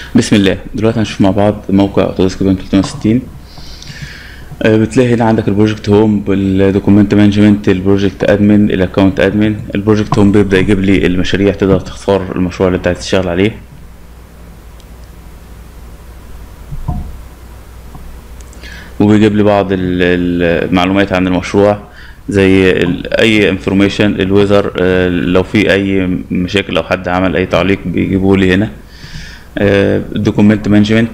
بسم الله دلوقتي هنشوف مع بعض موقع اوتوديسك بان 360 آه، بتلاقي هنا عندك البروجكت هوم بالدوكيمنت مانجمنت البروجكت ادمن الاكونت ادمن البروجكت هوم بيبدا يجيب لي المشاريع تقدر تختار المشروع اللي انت عايز تشتغل عليه وبيجيب لي بعض ال- المعلومات عن المشروع زي ال- اي انفورميشن الويذر لو في اي مشاكل لو حد عمل اي تعليق بيجيبوا لي هنا دوكيمنت مانجمنت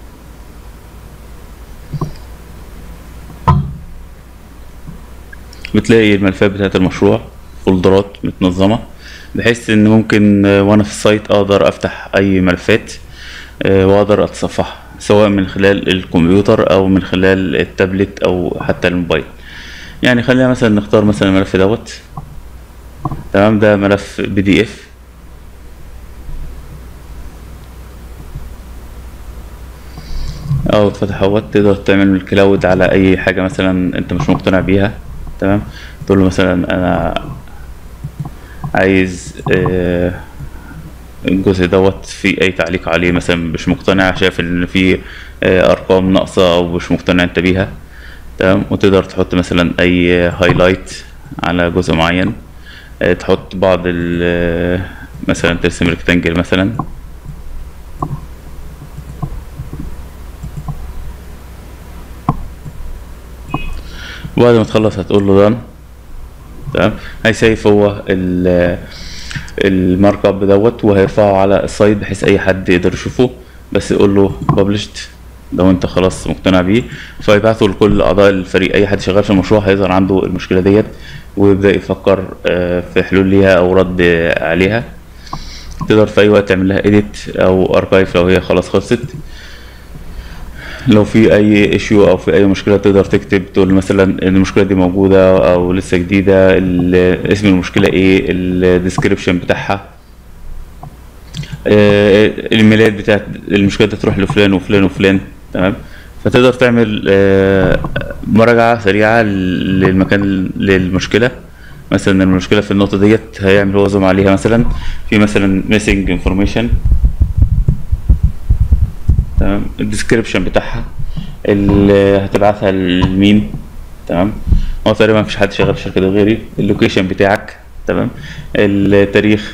بتلاقي الملفات بتاعت المشروع فولدرات متنظمة بحيث ان ممكن آه، وانا في السايت اقدر افتح اي ملفات آه، واقدر اتصفحها سواء من خلال الكمبيوتر او من خلال التابلت او حتى الموبايل يعني خلينا مثلا نختار مثلا الملف دوت تمام ده ملف بي دي اف او اتفتح اهوت تقدر تعمل الكلاود على اي حاجة مثلا انت مش مقتنع بيها تمام تقول له مثلا انا عايز آه، الجزء دوت في اي تعليق عليه مثلا مش مقتنع شايف ان في آه، ارقام ناقصة او مش مقتنع انت بيها تمام وتقدر تحط مثلا اي هايلايت على جزء معين آه، تحط بعض ال آه، مثلا ترسم ريكتانجل مثلا وبعد ما تخلص هتقول له دان تمام هيسيف هو ال المارك اب دوت وهيرفعه على السايت بحيث اي حد يقدر يشوفه بس يقول له ببلشت لو انت خلاص مقتنع بيه فيبعته لكل اعضاء الفريق اي حد شغال في المشروع هيظهر عنده المشكله ديت ويبدا يفكر آه، في حلول ليها او رد عليها تقدر في اي وقت تعمل لها edit او اركايف لو هي خلاص خلصت لو في اي ايشيو او في اي مشكله تقدر تكتب تقول مثلا ان المشكله دي موجوده او لسه جديده ال- اسم المشكله ايه الديسكريبشن بتاعها آه، الايميلات بتاعت المشكله دي تروح لفلان وفلان وفلان تمام فتقدر تعمل آه، مراجعه سريعه للمكان للمشكله مثلا المشكله في النقطه ديت هيعمل هو زوم عليها مثلا في مثلا missing information تمام الديسكريبشن بتاعها اللي هتبعتها لمين تمام هو تقريبا مفيش حد شغال في الشركه دي غيري اللوكيشن بتاعك تمام التاريخ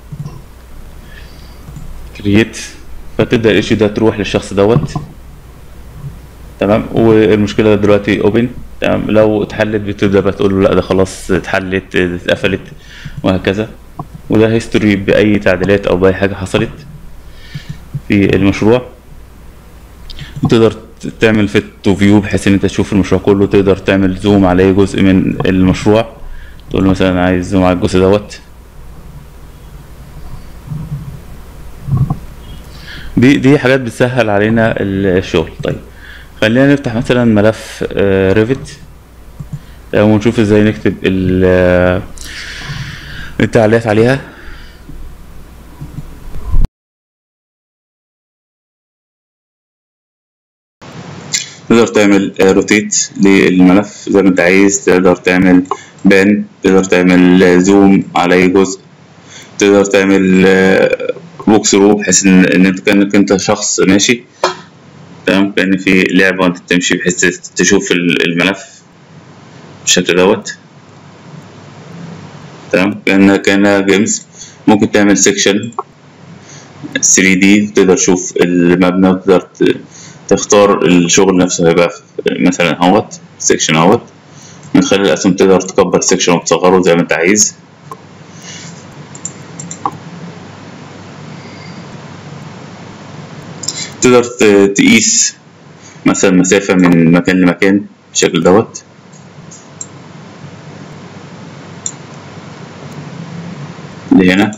كرييت فتبدا الايشيو ده تروح للشخص دوت تمام والمشكله دلوقتي اوبن تمام لو اتحلت بتبدا بقى تقول له لا ده خلاص اتحلت اتقفلت وهكذا وده هيستوري باي تعديلات او باي حاجه حصلت في المشروع وتقدر ت- تعمل فيت تو فيو بحيث ان انت تشوف المشروع كله تقدر تعمل زوم على اي جزء من المشروع تقول له مثلا عايز زوم على الجزء دوت دي دي حاجات بتسهل علينا ال- الشغل طيب خلينا نفتح مثلا ملف ريفت ونشوف ازاي نكتب ال- آه، التعليقات عليها تقدر تعمل روتيت للملف زي ما انت عايز تقدر تعمل بان تقدر تعمل زوم على اي جزء تقدر تعمل ووك ثرو بحيث ان ان انت كانك انت شخص ماشي تمام كان في لعبه وانت بتمشي بحيث تشوف ال- الملف بالشكل دوت تمام كان كان جيمز ممكن تعمل سيكشن 3 دي تقدر تشوف المبنى وتقدر ت- تختار الشغل نفسه هيبقى في- مثلا اهوت سيكشن اهوت من خلال الاسهم تقدر تكبر السيكشن وتصغره زي ما انت عايز تقدر ت- تقيس مثلا مسافة من مكان لمكان بالشكل دوت لهنا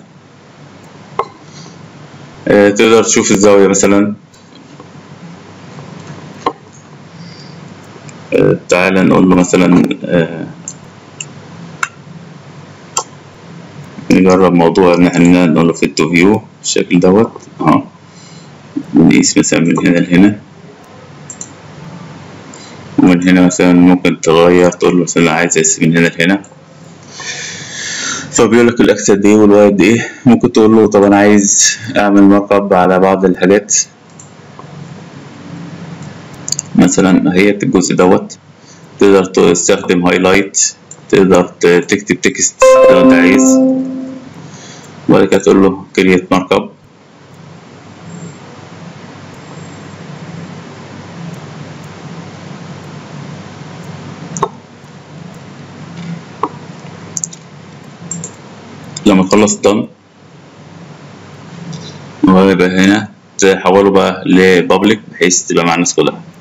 آه، تقدر تشوف الزاوية مثلا آه، تعالى نقول له مثلا آه، نجرب موضوع ان احنا نقول له فيت تو فيو بالشكل دوت اهو نقيس مثلا من هنا لهنا ومن هنا مثلا ممكن تغير تقول له مثلا عايز اقيس من هنا لهنا فبيقول لك الاكس قد ايه والواي قد ايه ممكن تقول له طب انا عايز اعمل مارك اب على بعض الحاجات مثلا اهي الجزء دوت تقدر تستخدم هايلايت تقدر تكتب تكست لو انت عايز وبعد كده تقول له كرييت مارك اب لما تخلص done ويبقى هنا تحوله بقى لبابليك بحيث تبقى مع الناس كلها